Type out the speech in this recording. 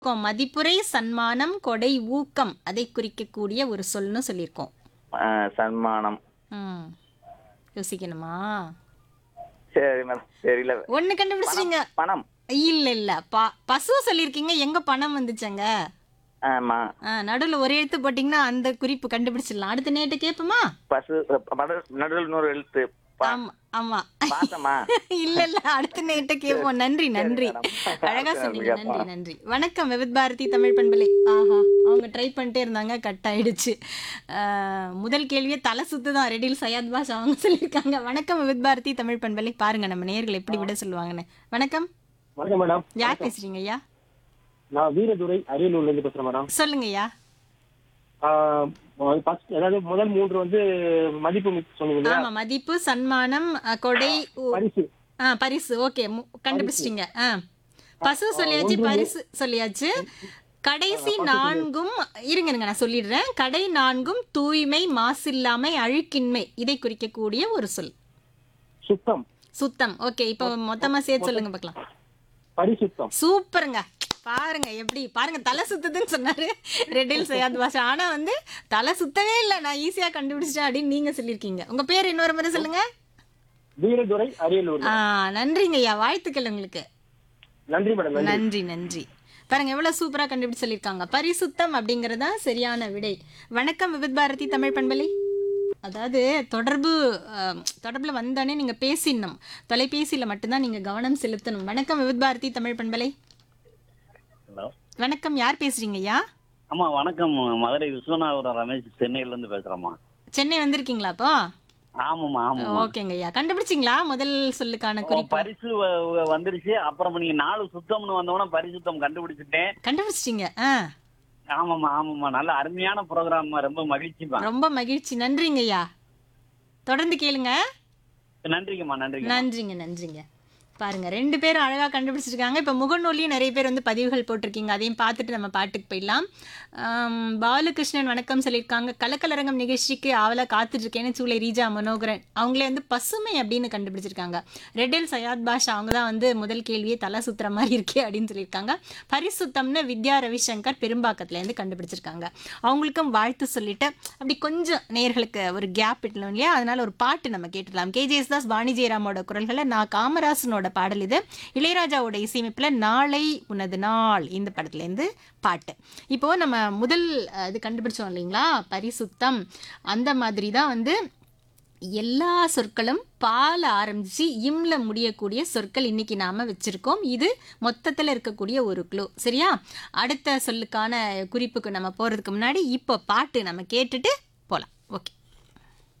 ஊக்கம் மதிப்புரை சன்மானம் கொடை ஊக்கம் அதை குறிக்கக்கூடிய ஒரு சொல்னு சொல்லியிருக்கோம் ஆ, சன்மானம் ம் யோசிக்கணுமா சரி மேடம் தெரியல ஒண்ணு கண்டுபிடிச்சிட்டீங்க பணம் இல்ல இல்ல ப பசு சொல்லியிருக்கீங்க எங்க பணம் வந்துச்சங்க ஆமா நடுவில் ஒரு எழுத்து போட்டிங்கன்னா அந்த குறிப்பு கண்டுபிடிச்சிடலாம் அடுத்த நேட்டு கேட்போமா பசு பட- நடுவில் நூறு எழுத்து பா- ஆமா ஆமா பாசமா இல்ல இல்ல அடுத்த நேட்ட கேட்போம் நன்றி நன்றி மேடம். அழகா சரி, சொன்னீங்க கேட்போம். நன்றி நன்றி வணக்கம் விவித் பாரதி தமிழ் பண்பலை ஆஹா அவங்க ட்ரை பண்ணிட்டே இருந்தாங்க கட் ஆயிடுச்சு ஆஹ், முதல் கேள்வியே தலை சுத்து தான் ரெடில் சையத் பாஷ் அவங்க சொல்லியிருக்காங்க வணக்கம் விவித் பாரதி தமிழ் பண்பலை பாருங்க நம்ம நேர்கள் எப்படி விட சொல்லுவாங்கன்னு வணக்கம் வணக்கம் மேடம் யார் பேசுறீங்க ஐயா நான் வீரதுரை அரியலூர்ல இருந்து பேசுறேன் மேடம் சொல்லுங்க ஐயா ஆஹ் first அதாவது முதல் மூன்று வந்து மதிப்பு மிக்க சொன்னீங்க இல்லையா? ஆமா மதிப்பு சன்மானம் அஹ், கொடை ஊ- பரிசு ஆ பரிசு ஓகே கண்டுபிடிச்சிட்டீங்க ஆ பசு சொல்லியாச்சு பரிசு சொல்லியாச்சு கடைசி நான்கும் இருங்க இருங்க நான் சொல்லிடுறேன் கடை நான்கும் தூய்மை மாசில்லாமை அழுக்கின்மை இதை குறிக்கக்கூடிய ஒரு சொல் சுத்தம் சுத்தம் ஓகே இப்போ மொத்தமா சேர்த்து சொல்லுங்க பார்க்கலாம் பரிசுத்தம் சூப்பருங்க பாருங்க எப்படி பாருங்க தலை சுத்துதுன்னு சொன்னாரு ரெட்டில் சையாத் பாஷா ஆனா வந்து தலை சுத்தவே இல்லை நான் ஈஸியா கண்டுபிடிச்சிட்டேன் அப்படின்னு நீங்க சொல்லியிருக்கீங்க உங்க பேர் இன்னொரு முறை சொல்லுங்க வீரதுரை அரியலூர் ஆ நன்றிங்க ஐயா வாழ்த்துக்கள் உங்களுக்கு நன்றி மேடம் நன்றி நன்றி நன்றி பாருங்க எவ்வளவு சூப்பரா கண்டுபிடிச்சு சொல்லியிருக்காங்க பரிசுத்தம் அப்படிங்கறதா சரியான விடை வணக்கம் விவித் பாரதி தமிழ் பண்பலை அதாவது தொடர்பு அஹ், தொடர்புல வந்தானே நீங்க பேசிடணும் தொலைபேசியில மட்டும்தான் நீங்க கவனம் செலுத்தணும் வணக்கம் விவித் பாரதி தமிழ் பண்பலை ஹலோ வணக்கம் யார் பேசுறீங்க ஐயா அம்மா வணக்கம் மதுரை விஸ்வநாதபுரம் ரமேஷ் சென்னையில இருந்து பேசுறேம்மா சென்னை வந்திருக்கீங்களா அப்போ ஆமாம்மா ஆமாம்மா ஓகேங்க ஐயா கண்டுபிடிச்சிங்களா முதல் சொல்லுக்கான குறிப்பு பரிசு வ- வ- வந்துருச்சு அப்புறம் நீங்க நாலு சுத்தம்னு வந்தோடனே பரிசுத்தம் கண்டுபிடிச்சிட்டேன் கண்டுபிடிச்சிட்டீங்க ஆ ஆமாம்மா ஆமாம்மா நல்ல அருமையான ப்ரோக்ராம் ரொம்ப மகிழ்ச்சிமா ரொம்ப மகிழ்ச்சி நன்றிங்க ஐயா தொடர்ந்து கேளுங்க நன்றிங்கம்மா நன்றிங்க நன்றிங்க நன்றிங்க பாருங்க ரெண்டு பேரும் அழகா கண்டுபிடிச்சிருக்காங்க இப்போ முகநூல்லையும் நிறைய பேர் வந்து பதிவுகள் போட்டிருக்கீங்க அதையும் பார்த்துட்டு நம்ம பாட்டுக்கு போயிடலாம் ஆம், பாலகிருஷ்ணன் வணக்கம் சொல்லியிருக்காங்க கலக்கலரங்கம் நிகழ்ச்சிக்கு ஆவலா காத்துட்டு இருக்கேன்னு சூளை ரீஜா மனோகரன் அவங்களே வந்து பசுமை அப்படின்னு கண்டுபிடிச்சிருக்காங்க ரெட்டில் சயாத் பாஷா அவங்க தான் வந்து முதல் கேள்வியே தலை சுத்துற மாதிரி இருக்கே அப்படின்னு சொல்லியிருக்காங்க பரிசுத்தம்னு வித்யா ரவிசங்கர் பெரும்பாக்கத்துலேருந்து கண்டுபிடிச்சிருக்காங்க அவங்களுக்கும் வாழ்த்து சொல்லிட்டு அப்படி கொஞ்சம் நேயர்களுக்கு ஒரு கேப் விட்டணும் இல்லையா அதனால ஒரு பாட்டு நம்ம கேட்டுடலாம் கேஜேஎஸ் தாஸ் வாணி ஜெயராமோட குரல்களை நான் காமராசனோட பாடல் இது இளையராஜாவோட இசையமைப்பில் நாளை உனது நாள் இந்த படத்துலேருந்து பாட்டு இப்போ நம்ம முதல் அஹ், இது கண்டுபிடிச்சோம் இல்லைங்களா பரிசுத்தம் அந்த மாதிரி தான் வந்து எல்லா சொற்களும் பால ஆரம்பிச்சு இம்ல முடியக்கூடிய சொற்கள் இன்னைக்கு நாம வச்சிருக்கோம் இது மொத்தத்துல இருக்கக்கூடிய ஒரு க்ளூ சரியா அடுத்த சொல்லுக்கான குறிப்புக்கு நம்ம போறதுக்கு முன்னாடி இப்போ பாட்டு நம்ம கேட்டுட்டு போலாம் ஓகே